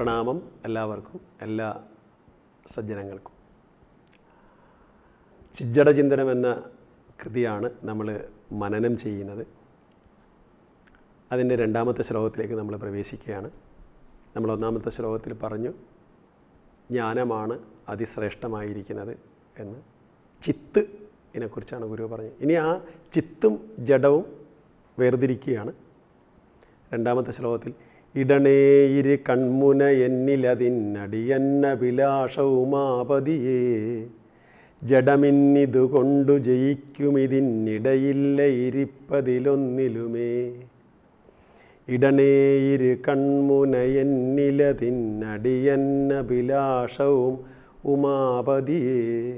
പ്രണാമം എല്ലാവർക്കും എല്ലാ സജ്ജനങ്ങൾക്കും ചിജ്ജട ചിന്തനം എന്ന കൃതിയാണ് നമ്മൾ മനനം ചെയ്യുന്നത് അതിൻ്റെ രണ്ടാമത്തെ ശ്ലോകത്തിലേക്ക് നമ്മൾ പ്രവേശിക്കുകയാണ് നമ്മൾ ഒന്നാമത്തെ ശ്ലോകത്തിൽ പറഞ്ഞു ജ്ഞാനമാണ് അതിശ്രേഷ്ഠമായിരിക്കുന്നത് എന്ന് ചിത്ത് ഇതിനെക്കുറിച്ചാണ് ഗുരു പറഞ്ഞത് ഇനി ആ ചിത്തും ജഡവും വേർതിരിക്കുകയാണ് രണ്ടാമത്തെ ശ്ലോകത്തിൽ ഇടണേയിര് കൺമുന എന്നിലതിന്നടിയന്നഭിലാഷവുമാപതിയേ ജഡമിന്നിതുകൊണ്ടു ജയിക്കുമിതിന്നിടയില്ല ഇരിപ്പതിലൊന്നിലുമേ ഇടണേയിര് കൺമുന എന്നിലതിന്നടിയന്നഭിലാഷവും ഉമാപതിയേ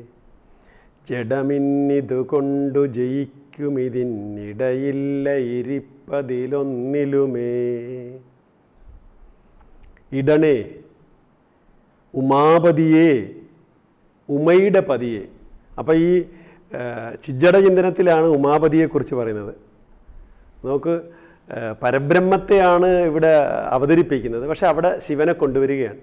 ജഡമിന്നിതുകൊണ്ടു ജയിക്കുമിതിന്നിടയില്ല ഇരിപ്പതിലൊന്നിലുമേ ഇടണേ ഉമാപതിയെ ഉമയുടെ പതിയെ അപ്പോൾ ഈ ആ, ചിജ്ജട ചിന്തനത്തിലാണ് ഉമാപതിയെക്കുറിച്ച് പറയുന്നത് നമുക്ക് ആ, പരബ്രഹ്മത്തെയാണ് ഇവിടെ അവതരിപ്പിക്കുന്നത് പക്ഷെ അവിടെ ശിവനെ കൊണ്ടുവരികയാണ്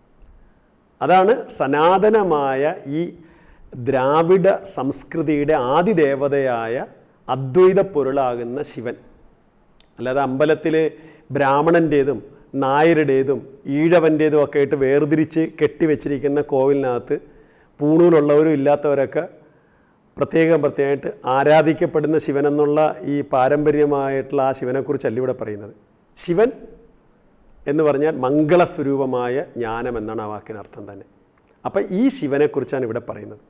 അതാണ് സനാതനമായ ഈ ദ്രാവിഡ സംസ്കൃതിയുടെ ആദിദേവതയായ അദ്വൈത പൊരുളാകുന്ന ശിവൻ അല്ലാതെ അമ്പലത്തിൽ ബ്രാഹ്മണൻ്റേതും നായരുടേതും ഈഴവൻ്റേതും ഒക്കെ ആയിട്ട് വേർതിരിച്ച് കെട്ടിവെച്ചിരിക്കുന്ന കോവിലിനകത്ത് പൂണൂലുള്ളവരും ഇല്ലാത്തവരൊക്കെ പ്രത്യേകം പ്രത്യേകമായിട്ട് ആരാധിക്കപ്പെടുന്ന ശിവൻ എന്നുള്ള ഈ പാരമ്പര്യമായിട്ടുള്ള ആ ശിവനെക്കുറിച്ചല്ല ഇവിടെ പറയുന്നത് ശിവൻ എന്ന് പറഞ്ഞാൽ മംഗളസ്വരൂപമായ ജ്ഞാനം എന്നാണ് ആ വാക്കിന് അർത്ഥം തന്നെ അപ്പം ഈ ശിവനെക്കുറിച്ചാണ് ഇവിടെ പറയുന്നത്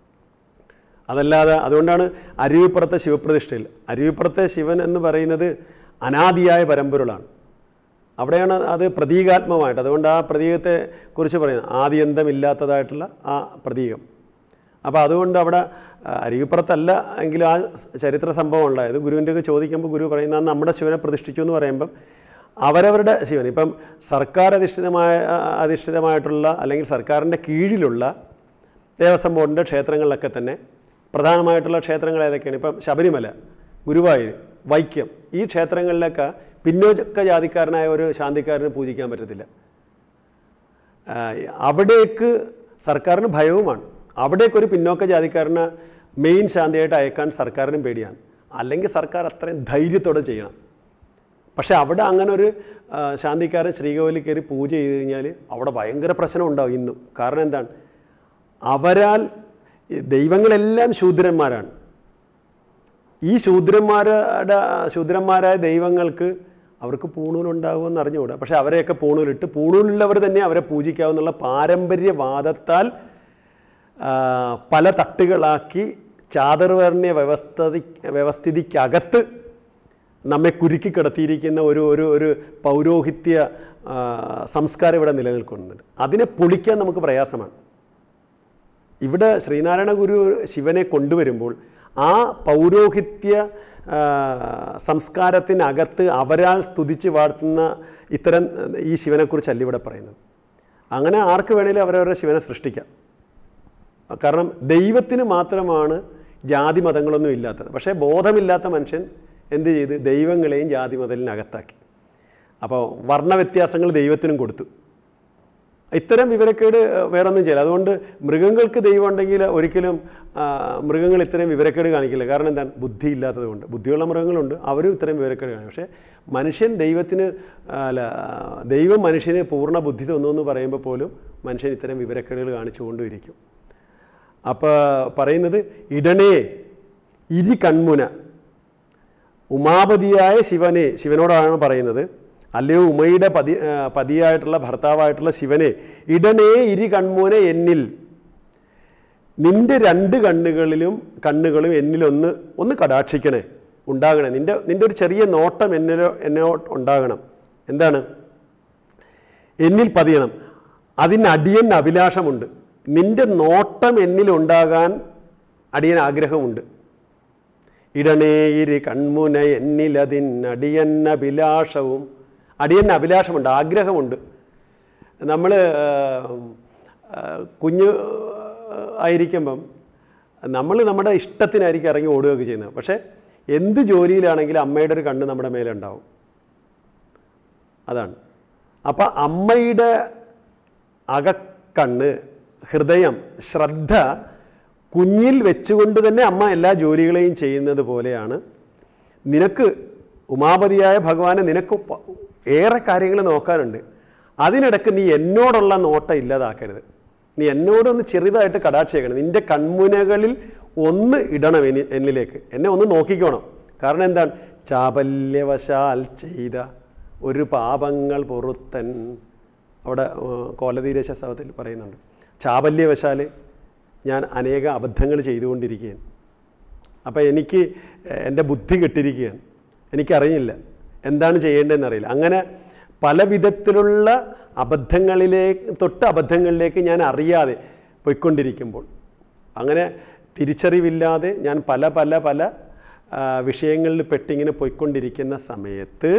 അതല്ലാതെ അതുകൊണ്ടാണ് അരുവിപ്പുറത്തെ ശിവപ്രതിഷ്ഠയിൽ അരുവിപ്പുറത്തെ ശിവൻ എന്ന് പറയുന്നത് അനാദിയായ പരമ്പൊരുളാണ് അവിടെയാണ് അത് പ്രതീകാത്മകമായിട്ട് അതുകൊണ്ട് ആ പ്രതീകത്തെ കുറിച്ച് പറയുന്നത് ആദ്യന്തമില്ലാത്തതായിട്ടുള്ള ആ പ്രതീകം അപ്പോൾ അതുകൊണ്ട് അവിടെ ആ, അരുവിപ്പുറത്തല്ല എങ്കിലും ആ ചരിത്ര സംഭവം ഉണ്ടായത് ഗുരുവിൻ്റെയൊക്കെ ചോദിക്കുമ്പോൾ ഗുരു പറയുന്നത് നമ്മുടെ ശിവനെ പ്രതിഷ്ഠിച്ചു എന്ന് പറയുമ്പം അവരവരുടെ ശിവൻ ഇപ്പം സർക്കാർ അധിഷ്ഠിതമായ അധിഷ്ഠിതമായിട്ടുള്ള അല്ലെങ്കിൽ സർക്കാരിൻ്റെ കീഴിലുള്ള ദേവസ്വം ബോർഡിൻ്റെ ക്ഷേത്രങ്ങളിലൊക്കെ തന്നെ പ്രധാനമായിട്ടുള്ള ക്ഷേത്രങ്ങൾ ഏതൊക്കെയാണ് ഇപ്പം ശബരിമല ഗുരുവായൂർ വൈക്കം ഈ ക്ഷേത്രങ്ങളിലൊക്കെ പിന്നോക്ക ജാതിക്കാരനായ ഒരു ശാന്തിക്കാരന് പൂജിക്കാൻ പറ്റത്തില്ല ആ, അവിടേക്ക് സർക്കാരിന് ഭയവുമാണ് അവിടേക്ക് ഒരു പിന്നോക്ക ജാതിക്കാരനെ മെയിൻ ശാന്തിയായിട്ട് അയക്കാൻ സർക്കാരിനും പേടിയാണ് അല്ലെങ്കിൽ സർക്കാർ അത്രയും ധൈര്യത്തോടെ ചെയ്യണം പക്ഷേ അവിടെ അങ്ങനെ ഒരു ആ, ശാന്തിക്കാരൻ ശ്രീകോവിലിൽ കയറി പൂജ ചെയ്ത് കഴിഞ്ഞാൽ അവിടെ ഭയങ്കര പ്രശ്നം ഉണ്ടാവും ഇന്നും കാരണം എന്താണ് അവരാൽ ഈ ദൈവങ്ങളെല്ലാം ശൂദ്രന്മാരാണ് ഈ ശൂദ്രന്മാരുടെ ശൂദ്രന്മാരായ ദൈവങ്ങൾക്ക് അവർക്ക് പൂണൂലുണ്ടാകുമെന്ന് അറിഞ്ഞുകൂടാ പക്ഷേ അവരെയൊക്കെ പൂണൂലിട്ട് പൂണൂലുള്ളവർ തന്നെ അവരെ പൂജിക്കാവുന്നുള്ള പാരമ്പര്യവാദത്താൽ ആ, പല തട്ടുകളാക്കി ചാതുർവർണ്ണ വ്യവസ്ഥതി വ്യവസ്ഥിതിക്കകത്ത് നമ്മെ കുരുക്കി കിടത്തിയിരിക്കുന്ന ഒരു ഒരു ഒരു പൗരോഹിത്യ ആ, സംസ്കാരം ഇവിടെ നിലനിൽക്കുന്നുണ്ട് അതിനെ പൊളിക്കാൻ നമുക്ക് പ്രയാസമാണ് ഇവിടെ ശ്രീനാരായണ ഗുരു ശിവനെ കൊണ്ടുവരുമ്പോൾ ആ പൗരോഹിത്യ ആ, സംസ്കാരത്തിനകത്ത് അവരാൽ സ്തുതിച്ച് വാഴ്ത്തുന്ന ഇത്തരം ഈ ശിവനെക്കുറിച്ചല്ല ഇവിടെ പറയുന്നത് അങ്ങനെ ആർക്ക് വേണേലും അവരവരുടെ ശിവനെ സൃഷ്ടിക്കാം കാരണം ദൈവത്തിന് മാത്രമാണ് ജാതി മതങ്ങളൊന്നും ഇല്ലാത്തത് പക്ഷേ ബോധമില്ലാത്ത മനുഷ്യൻ എന്ത് ചെയ്ത് ദൈവങ്ങളെയും ജാതി മതലിനകത്താക്കി അപ്പോൾ വർണ്ണവ്യത്യാസങ്ങൾ ദൈവത്തിനും കൊടുത്തു ഇത്തരം വിവരക്കേട് വേറൊന്നും ചെയ്യില്ല അതുകൊണ്ട് മൃഗങ്ങൾക്ക് ദൈവം ഉണ്ടെങ്കിൽ ഒരിക്കലും ആ, മൃഗങ്ങൾ ഇത്തരം വിവരക്കേട് കാണിക്കില്ല കാരണം എന്താണ് ബുദ്ധി ഇല്ലാത്തത് കൊണ്ട് ബുദ്ധിയുള്ള മൃഗങ്ങളുണ്ട് അവരും ഇത്തരം വിവരക്കേട് കാണിക്കും പക്ഷേ മനുഷ്യൻ ദൈവത്തിന് ആ, അല്ല ദൈവം മനുഷ്യന് പൂർണ്ണ ബുദ്ധി തന്നു പറയുമ്പോൾ പോലും മനുഷ്യൻ ഇത്തരം വിവരക്കേടുകൾ കാണിച്ചുകൊണ്ടിരിക്കും അപ്പോൾ പറയുന്നത് ഇടണേ ഇരി കൺമുന ഉമാപതിയായ ശിവനെ ശിവനോടാണ് പറയുന്നത് അല്ലയോ ഉമയുടെ പതി ആ, പതിയായിട്ടുള്ള ഭർത്താവായിട്ടുള്ള ശിവനെ ഇടണേ ഇരി കൺമുന എന്നിൽ നിന്റെ രണ്ട് കണ്ണുകളിലും കണ്ണുകളും എന്നിലൊന്ന് ഒന്ന് കടാക്ഷിക്കണേ ഉണ്ടാകണേ നിന്റെ നിന്റെ ഒരു ചെറിയ നോട്ടം എന്നിലോ എന്നോ ഉണ്ടാകണം എന്താണ് എന്നിൽ പതിയണം അതിന് അടിയൻ അഭിലാഷമുണ്ട് നിന്റെ നോട്ടം എന്നിലുണ്ടാകാൻ അടിയൻ ആഗ്രഹമുണ്ട് ഇടനേയിരി കൺമുന എന്നിലതിനടിയൻ അഭിലാഷവും അടിയൻ അഭിലാഷമുണ്ട് ആഗ്രഹമുണ്ട് നമ്മൾ കുഞ്ഞ് ആയിരിക്കുമ്പം നമ്മൾ നമ്മുടെ ഇഷ്ടത്തിനായിരിക്കും ഇറങ്ങി ഓടുകയൊക്കെ ചെയ്യുന്നത് പക്ഷേ എന്ത് ജോലിയിലാണെങ്കിലും അമ്മയുടെ ഒരു കണ്ണ് നമ്മുടെ മേലെ ഉണ്ടാവും അതാണ് അപ്പം അമ്മയുടെ അകക്കണ്ണ് ഹൃദയം ശ്രദ്ധ കുഞ്ഞിൽ വെച്ചുകൊണ്ട് തന്നെ അമ്മ എല്ലാ ജോലികളെയും ചെയ്യുന്നത് പോലെയാണ് നിനക്ക് ഉമാപതിയായ ഭഗവാനെ നിനക്ക് പ- ഏറെ കാര്യങ്ങൾ നോക്കാനുണ്ട് അതിനിടക്ക് നീ എന്നോടുള്ള നോട്ടം ഇല്ലാതാക്കരുത് നീ എന്നോടൊന്ന് ചെറുതായിട്ട് കടാക്ഷേക്കണം നിൻ്റെ കൺമുനകളിൽ ഒന്ന് ഇടണം എനി എന്നിലേക്ക് എന്നെ ഒന്ന് നോക്കിക്കോണം കാരണം എന്താണ് ചാപല്യവശാൽ ചെയ്ത ഒരു പാപങ്ങൾ പൊറുത്തൻ അവിടെ കോലതീരശ സഭത്തിൽ പറയുന്നുണ്ട് ചാപല്യവശാൽ ഞാൻ അനേക അബദ്ധങ്ങൾ ചെയ്തുകൊണ്ടിരിക്കുകയാണ് അപ്പോൾ എനിക്ക് എഹ്, എൻ്റെ ബുദ്ധി കെട്ടിരിക്കുകയാണ് എനിക്കറിയില്ല എന്താണ് ചെയ്യേണ്ടതെന്ന് അറിയില്ല അങ്ങനെ പല വിധത്തിലുള്ള അബദ്ധങ്ങളിലേക്ക് തൊട്ട് അബദ്ധങ്ങളിലേക്ക് ഞാൻ അറിയാതെ പോയിക്കൊണ്ടിരിക്കുമ്പോൾ അങ്ങനെ തിരിച്ചറിവില്ലാതെ ഞാൻ പല പല പല ആ, വിഷയങ്ങളിൽ പെട്ടിങ്ങനെ പോയിക്കൊണ്ടിരിക്കുന്ന സമയത്ത്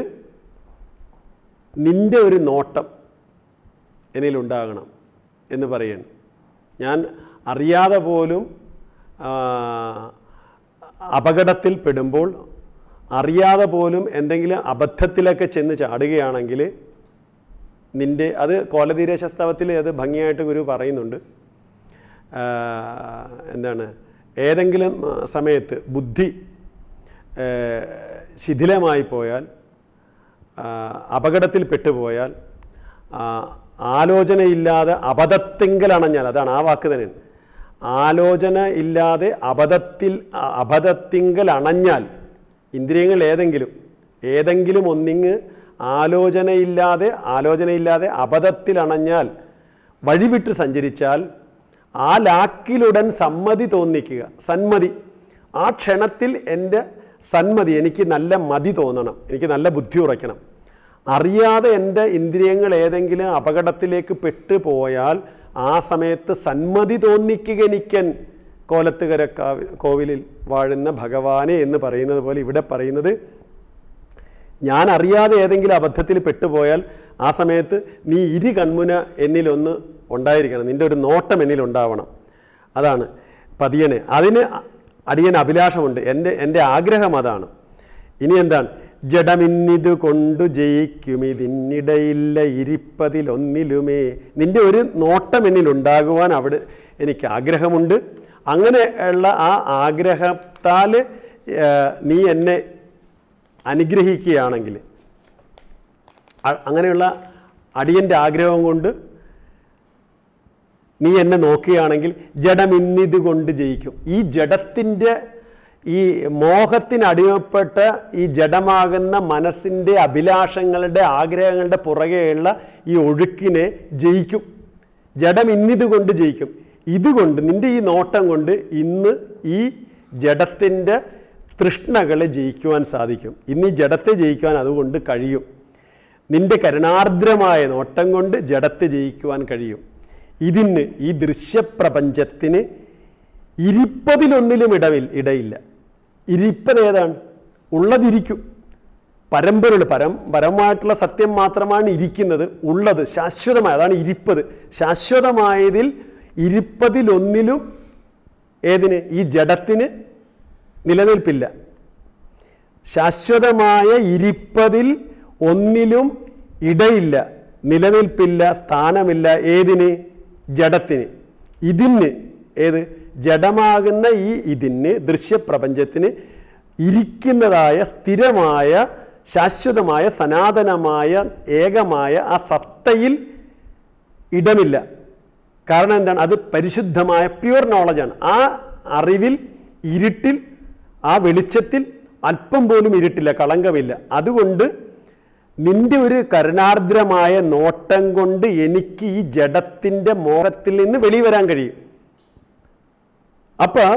നിൻ്റെ ഒരു നോട്ടം എന്നിലുണ്ടാകണം എന്ന് പറയണം ഞാൻ അറിയാതെ പോലും ആ, അപകടത്തിൽ പെടുമ്പോൾ അറിയാതെ പോലും എന്തെങ്കിലും അബദ്ധത്തിലൊക്കെ ചെന്ന് ചാടുകയാണെങ്കിൽ നിൻ്റെ അത് കോലതീരശസ്തവത്തിൽ അത് ഭംഗിയായിട്ട് ഗുരു പറയുന്നുണ്ട് ആ, എന്താണ് ഏതെങ്കിലും ആ, സമയത്ത് ബുദ്ധി ആ, ശിഥിലമായി പോയാൽ ആ, അപകടത്തിൽ പെട്ടുപോയാൽ ആ, ആലോചനയില്ലാതെ അബദ്ധത്തിങ്കൽ അണഞ്ഞാൽ അതാണ് ആ വാക്ക് തന്നെ ആലോചന ഇല്ലാതെ അബദ്ധത്തിൽ അ- അബദ്ധത്തിങ്കൽ അണഞ്ഞാൽ ഇന്ദ്രിയങ്ങൾ ഏതെങ്കിലും ഏതെങ്കിലും ഒന്നിങ്ങ് ആലോചനയില്ലാതെ ആലോചനയില്ലാതെ അബദ്ധത്തിൽ അണഞ്ഞാൽ വഴിവിട്ട് സഞ്ചരിച്ചാൽ ആ ലാക്കിലുടൻ സമ്മതി തോന്നിക്കുക സന്മതി ആ ക്ഷണത്തിൽ എൻ്റെ സന്മതി എനിക്ക് നല്ല മതി തോന്നണം എനിക്ക് നല്ല ബുദ്ധി ഉറയ്ക്കണം അറിയാതെ എൻ്റെ ഇന്ദ്രിയങ്ങൾ ഏതെങ്കിലും അപകടത്തിലേക്ക് പെട്ടുപോയാൽ ആ സമയത്ത് സന്മതി തോന്നിക്കുക എനിക്കൻ കോലത്തുകര കാവി കോവിലിൽ വാഴുന്ന ഭഗവാനെ എന്ന് പറയുന്നത് പോലെ ഇവിടെ പറയുന്നത് ഞാൻ അറിയാതെ ഏതെങ്കിലും അബദ്ധത്തിൽ പെട്ടുപോയാൽ ആ സമയത്ത് നീ ഇരു കൺമുന എന്നിലൊന്ന് ഉണ്ടായിരിക്കണം നിൻ്റെ ഒരു നോട്ടം എന്നിൽ ഉണ്ടാവണം അതാണ് പതിയന് അതിന് അടിയൻ അഭിലാഷമുണ്ട് എൻ്റെ എൻ്റെ ആഗ്രഹം അതാണ് ഇനി എന്താണ് ജഡമിന്നിതു കൊണ്ടു ജയിക്കുമിതിന്നിടയില്ല ഇരിപ്പതിലൊന്നിലുമേ നിൻ്റെ ഒരു നോട്ടം എന്നിൽ ഉണ്ടാകുവാൻ അവിടെ എനിക്ക് ആഗ്രഹമുണ്ട് അങ്ങനെ ഉള്ള ആ ആഗ്രഹത്താൽ ഏഹ്, നീ എന്നെ അനുഗ്രഹിക്കുകയാണെങ്കിൽ അ- അങ്ങനെയുള്ള അടിയൻ്റെ ആഗ്രഹം കൊണ്ട് നീ എന്നെ നോക്കുകയാണെങ്കിൽ ജഡം ഇന്നിത് കൊണ്ട് ജയിക്കും ഈ ജഡത്തിൻ്റെ ഈ മോഹത്തിന് അടിമപ്പെട്ട ഈ ജഡമാകുന്ന മനസ്സിൻ്റെ അഭിലാഷങ്ങളുടെ ആഗ്രഹങ്ങളുടെ പുറകെയുള്ള ഈ ഒഴുക്കിനെ ജയിക്കും ജഡം ഇന്നിത് കൊണ്ട് ജയിക്കും ഇതുകൊണ്ട് നിൻ്റെ ഈ നോട്ടം കൊണ്ട് ഇന്ന് ഈ ജഡത്തിൻ്റെ തൃഷ്ണകളെ ജയിക്കുവാൻ സാധിക്കും ഇന്ന് ഈ ജഡത്തെ ജയിക്കുവാൻ അതുകൊണ്ട് കഴിയും നിന്റെ കരുണാർദ്രമായ നോട്ടം കൊണ്ട് ജഡത്തെ ജയിക്കുവാൻ കഴിയും ഇതിന് ഈ ദൃശ്യപ്രപഞ്ചത്തിന് ഇരിപ്പതിലൊന്നിലും ഇടവിൽ ഇടയില്ല ഇരിപ്പത് ഏതാണ് ഉള്ളതിരിക്കും പരമ്പരകൾ പരം പരമായിട്ടുള്ള സത്യം മാത്രമാണ് ഇരിക്കുന്നത് ഉള്ളത് ശാശ്വതമായ അതാണ് ഇരിപ്പത് ശാശ്വതമായതിൽ ഇരിപ്പതിലൊന്നിലും ഏതിന് ഈ ജഡത്തിന് നിലനിൽപ്പില്ല ശാശ്വതമായ ഇരിപ്പതിൽ ഒന്നിലും ഇടയില്ല നിലനിൽപ്പില്ല സ്ഥാനമില്ല ഏതിന് ജഡത്തിന് ഇതിന് ഏത് ജഡമാകുന്ന ഈ ഇതിന് ദൃശ്യപ്രപഞ്ചത്തിന് ഇരിക്കുന്നതായ സ്ഥിരമായ ശാശ്വതമായ സനാതനമായ ഏകമായ ആ സത്തയിൽ ഇടമില്ല കാരണം എന്താണ് അത് പരിശുദ്ധമായ പ്യുവർ നോളജാണ് ആ അറിവിൽ ഇരുട്ടിൽ ആ വെളിച്ചത്തിൽ അല്പം പോലും ഇരുട്ടില്ല കളങ്കമില്ല അതുകൊണ്ട് നിന്റെ ഒരു കരുണാർദ്രമായ നോട്ടം കൊണ്ട് എനിക്ക് ഈ ജഡത്തിൻ്റെ മോഹത്തിൽ നിന്ന് വെളി വരാൻ കഴിയും അപ്പോൾ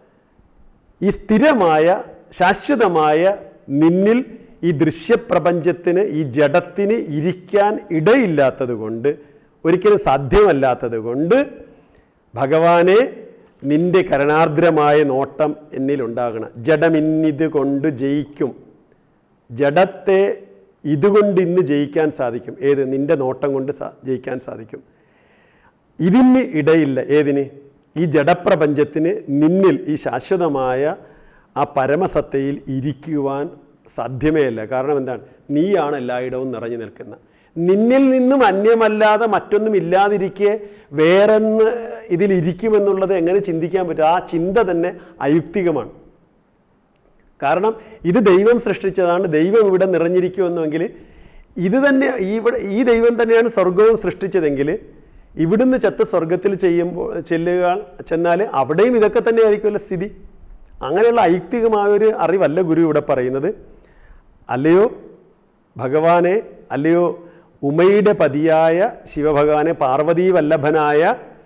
ഈ സ്ഥിരമായ ശാശ്വതമായ നിന്നിൽ ഈ ദൃശ്യപ്രപഞ്ചത്തിന് ഈ ജഡത്തിന് ഇരിക്കാൻ ഇടയില്ലാത്തത് കൊണ്ട് ഒരിക്കലും സാധ്യമല്ലാത്തത് കൊണ്ട് ഭഗവാനെ നിന്റെ കരുണാർദ്രമായ നോട്ടം എന്നിലുണ്ടാകണം ജഡമിന്നിത് കൊണ്ട് ജയിക്കും ജഡത്തെ ഇതുകൊണ്ട് ഇന്ന് ജയിക്കാൻ സാധിക്കും ഏത് നിന്റെ നോട്ടം കൊണ്ട് സാ ജയിക്കാൻ സാധിക്കും ഇതിന് ഇടയില്ല ഏതിന് ഈ ജഡപ്രപഞ്ചത്തിന് നിന്നിൽ ഈ ശാശ്വതമായ ആ പരമസത്തയിൽ ഇരിക്കുവാൻ സാധ്യമേ അല്ല കാരണം എന്താണ് നീയാണ് എല്ലായിടവും നിറഞ്ഞു നിൽക്കുന്ന നിന്നിൽ നിന്നും അന്യമല്ലാതെ മറ്റൊന്നും ഇല്ലാതിരിക്കെ വേറെന്ന് ഇതിലിരിക്കുമെന്നുള്ളത് എങ്ങനെ ചിന്തിക്കാൻ പറ്റും ആ ചിന്ത തന്നെ അയുക്തികമാണ് കാരണം ഇത് ദൈവം സൃഷ്ടിച്ചതാണ് ദൈവം ഇവിടെ നിറഞ്ഞിരിക്കുമെന്നുവെങ്കിൽ ഇത് തന്നെ ഈ ഇവിടെ ഈ ദൈവം തന്നെയാണ് സ്വർഗവും സൃഷ്ടിച്ചതെങ്കിൽ ഇവിടുന്ന് ചത്ത് സ്വർഗത്തിൽ ചെയ്യുമ്പോൾ ചെല്ലുക ചെന്നാൽ അവിടെയും ഇതൊക്കെ തന്നെ ആയിരിക്കുമല്ലോ സ്ഥിതി അങ്ങനെയുള്ള അയുക്തികമായ ഒരു അറിവല്ല ഗുരു ഇവിടെ പറയുന്നത് അല്ലയോ ഭഗവാനെ അല്ലയോ ഉമയുടെ പതിയായ ശിവഭഗവാനെ പാർവതീ വല്ലഭനായ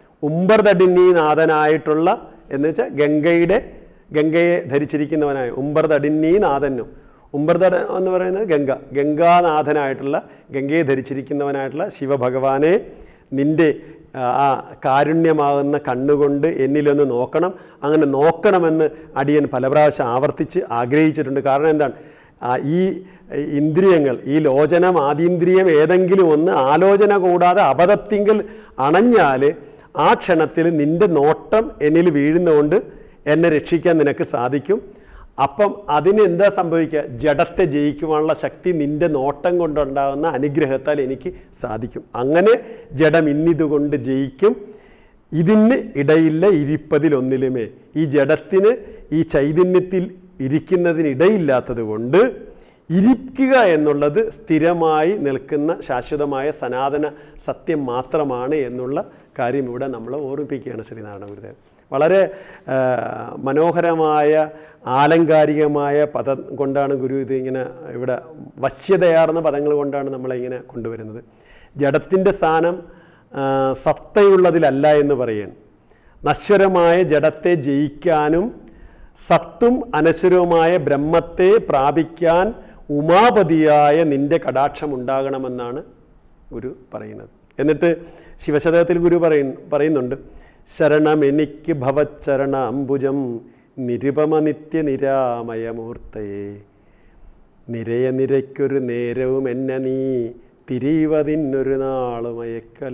ഉംബർതടിന്നീനാഥനായിട്ടുള്ള എന്ന് വെച്ചാൽ ഗംഗയുടെ ഗംഗയെ ധരിച്ചിരിക്കുന്നവനായ ഉംബർതടിന്നീനാഥനും ഉംബർതട എന്ന് പറയുന്നത് ഗംഗ ഗംഗാനാഥനായിട്ടുള്ള ഗംഗയെ ധരിച്ചിരിക്കുന്നവനായിട്ടുള്ള ശിവഭഗവാനെ നിൻ്റെ ആ കാരുണ്യമാകുന്ന കണ്ണുകൊണ്ട് എന്നിലൊന്ന് നോക്കണം അങ്ങനെ നോക്കണമെന്ന് അടിയൻ പല പ്രാവശ്യം ആവർത്തിച്ച് ആഗ്രഹിച്ചിട്ടുണ്ട് കാരണം എന്താണ് ആ, ഈ ഇന്ദ്രിയങ്ങൾ ഈ ലോചനം ആതീന്ദ്രിയം ഏതെങ്കിലും ഒന്ന് ആലോചന കൂടാതെ അബദ്ധത്തിങ്കിൽ അണഞ്ഞാൽ ആ ക്ഷണത്തിൽ നിൻ്റെ നോട്ടം എന്നിൽ വീഴുന്നതുകൊണ്ട് എന്നെ രക്ഷിക്കാൻ നിനക്ക് സാധിക്കും അപ്പം അതിന് എന്താ സംഭവിക്കുക ജഡത്തെ ജയിക്കുവാനുള്ള ശക്തി നിൻ്റെ നോട്ടം കൊണ്ടുണ്ടാകുന്ന അനുഗ്രഹത്താൽ എനിക്ക് സാധിക്കും അങ്ങനെ ജഡം ഇന്നിതുകൊണ്ട് ജയിക്കും ഇതിന് ഇടയില്ല ഇരിപ്പതിലൊന്നിലുമേ ഈ ജഡത്തിന് ഈ ചൈതന്യത്തിൽ ഇരിക്കുന്നതിനിടയില്ലാത്തത് കൊണ്ട് ഇരിക്കുക എന്നുള്ളത് സ്ഥിരമായി നിൽക്കുന്ന ശാശ്വതമായ സനാതന സത്യം മാത്രമാണ് എന്നുള്ള കാര്യം ഇവിടെ നമ്മൾ ഓർമ്മിപ്പിക്കുകയാണ് ശ്രീനാരായണ ഗുരുദേവൻ വളരെ ആ, മനോഹരമായ ആലങ്കാരികമായ പദം കൊണ്ടാണ് ഗുരു ഇത് ഇങ്ങനെ ഇവിടെ വശ്യതയാർന്ന പദങ്ങൾ കൊണ്ടാണ് നമ്മളിങ്ങനെ കൊണ്ടുവരുന്നത് ജഡത്തിൻ്റെ സ്ഥാനം ആ, സത്തയുള്ളതിലല്ല എന്ന് പറയുകയാണ് നശ്വരമായ ജഡത്തെ ജയിക്കാനും സത്തും അനശ്വരവുമായ ബ്രഹ്മത്തെ പ്രാപിക്കാൻ ഉമാപതിയായ നിന്റെ കടാക്ഷം ഉണ്ടാകണമെന്നാണ് ഗുരു പറയുന്നത് എന്നിട്ട് ശിവശതകത്തിൽ ഗുരു പറയ പറയുന്നുണ്ട് ശരണം എനിക്ക് ഭവച്ചരണ അംബുജം നിരുപമ നിത്യ നിരാമയമൂർത്തയെ നിരയ നിരയ്ക്കൊരു നേരവും എന്നെ നീ തിരിവതിനൊരു നാളുമയക്കല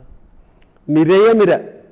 നിരയ നിര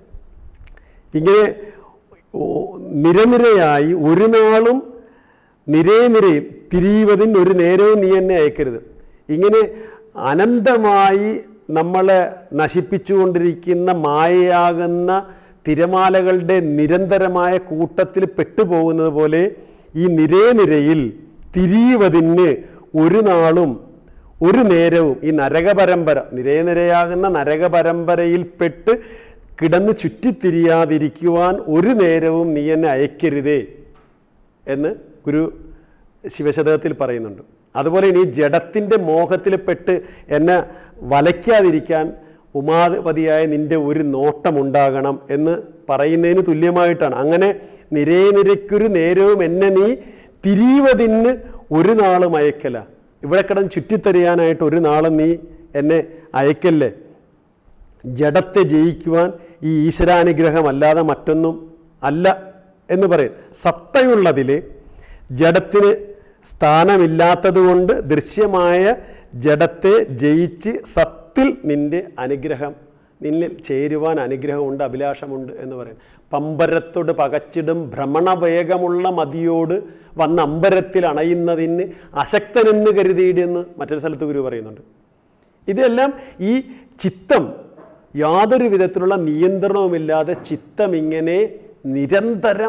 ഇങ്ങനെ ഓ- നിരനിരയായി ഒരു നാളും നിരയെ നിരയിൽ തിരിയുവതിന് ഒരു നേരവും നീ എന്നെ അയക്കരുത് ഇങ്ങനെ അനന്തമായി നമ്മളെ നശിപ്പിച്ചുകൊണ്ടിരിക്കുന്ന മായയാകുന്ന തിരമാലകളുടെ നിരന്തരമായ കൂട്ടത്തിൽ പെട്ടുപോകുന്നത് പോലെ ഈ നിരേ നിരയിൽ തിരിയുവതിന് ഒരു നാളും ഒരു നേരവും ഈ നരകപരമ്പര നിരയ നിരയാകുന്ന നരകപരമ്പരയിൽപ്പെട്ട് കിടന്ന് ചുറ്റിത്തിരിയാതിരിക്കുവാൻ ഒരു നേരവും നീ എന്നെ അയക്കരുതേ എന്ന് ഗുരു ശിവശതകത്തിൽ പറയുന്നുണ്ട് അതുപോലെ ഇനി ജഡത്തിൻ്റെ മോഹത്തിൽ പെട്ട് എന്നെ വലയ്ക്കാതിരിക്കാൻ ഉമാപതിയായ നിൻ്റെ ഒരു നോട്ടമുണ്ടാകണം എന്ന് പറയുന്നതിന് തുല്യമായിട്ടാണ് അങ്ങനെ നിരേ നിരയ്ക്കൊരു നേരവും എന്നെ നീ തിരിയുവതിന് ഒരു നാളും അയക്കല ഇവിടെ കിടന്ന് ചുറ്റിത്തെറിയാനായിട്ട് ഒരു നാളും നീ എന്നെ അയക്കല്ലേ ജഡത്തെ ജയിക്കുവാൻ ഈ ഈശ്വരാനുഗ്രഹമല്ലാതെ മറ്റൊന്നും അല്ല എന്ന് പറയും സത്തയുള്ളതിൽ ജഡത്തിന് സ്ഥാനമില്ലാത്തതുകൊണ്ട് ദൃശ്യമായ ജഡത്തെ ജയിച്ച് സത്തിൽ നിൻ്റെ അനുഗ്രഹം നിന്നിൽ ചേരുവാൻ അനുഗ്രഹമുണ്ട് അഭിലാഷമുണ്ട് എന്ന് പറയും പമ്പരത്തോട് പകച്ചിടും ഭ്രമണവേഗമുള്ള മതിയോട് വന്ന അമ്പരത്തിൽ അണയുന്നതിന് അശക്തനെന്ന് കരുതിയിടെന്ന് മറ്റൊരു സ്ഥലത്ത് ഗുരു പറയുന്നുണ്ട് ഇതെല്ലാം ഈ ചിത്തം യാതൊരു വിധത്തിലുള്ള നിയന്ത്രണവുമില്ലാതെ ചിത്തം ഇങ്ങനെ നിരന്തരം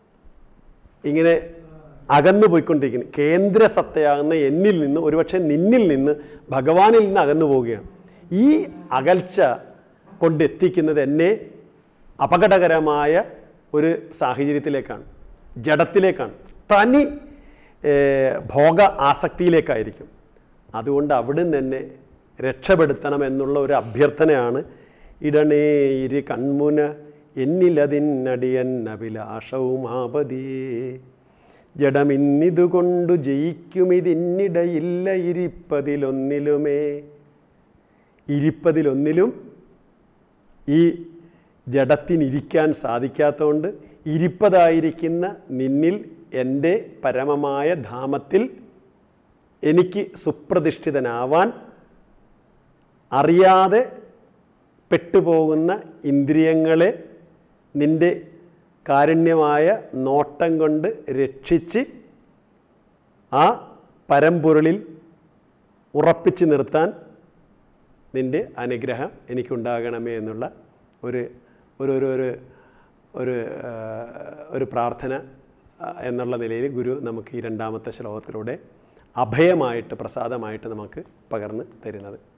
ഇങ്ങനെ അകന്നു പോയിക്കൊണ്ടിരിക്കുന്നു കേന്ദ്ര സത്തയാകുന്ന എന്നിൽ നിന്ന് ഒരുപക്ഷെ നിന്നിൽ നിന്ന് ഭഗവാനിൽ നിന്ന് അകന്നു പോവുകയാണ് ഈ അകൽച്ച കൊണ്ടെത്തിക്കുന്നത് എന്നെ അപകടകരമായ ഒരു സാഹചര്യത്തിലേക്കാണ് ജഡത്തിലേക്കാണ് തനി ഏർ, ഭോഗ ആസക്തിയിലേക്കായിരിക്കും അതുകൊണ്ട് അവിടുന്ന് തന്നെ രക്ഷപ്പെടുത്തണം എന്നുള്ള ഒരു അഭ്യർത്ഥനയാണ് ഇടണേ ഇരു കൺമുന എന്നിലതിനടിയൻ അഭിലാഷവും ആപതിയേ ജഡമിന്നിതുകൊണ്ടു ജയിക്കുമിതിന്നിടയില്ല ഇരിപ്പതിലൊന്നിലുമേ ഇരിപ്പതിലൊന്നിലും ഈ ജഡത്തിനിരിക്കാൻ സാധിക്കാത്തതുകൊണ്ട് ഇരിപ്പതായിരിക്കുന്ന നിന്നിൽ എൻ്റെ പരമമായ ധാമത്തിൽ എനിക്ക് സുപ്രതിഷ്ഠിതനാവാൻ അറിയാതെ പെട്ടുപോകുന്ന ഇന്ദ്രിയങ്ങളെ നിൻ്റെ കാരുണ്യമായ നോട്ടം കൊണ്ട് രക്ഷിച്ച് ആ പരമ്പൊരുളിൽ ഉറപ്പിച്ച് നിർത്താൻ നിൻ്റെ അനുഗ്രഹം എനിക്കുണ്ടാകണമേ എന്നുള്ള ഒരു ഒരു ഒരു ഒരു ഒരു ആ, ഒരു പ്രാർത്ഥന ആ, എന്നുള്ള നിലയിൽ ഗുരു നമുക്ക് ഈ രണ്ടാമത്തെ ശ്ലോകത്തിലൂടെ അഭയമായിട്ട് പ്രസാദമായിട്ട് നമുക്ക് പകർന്ന് തരുന്നത്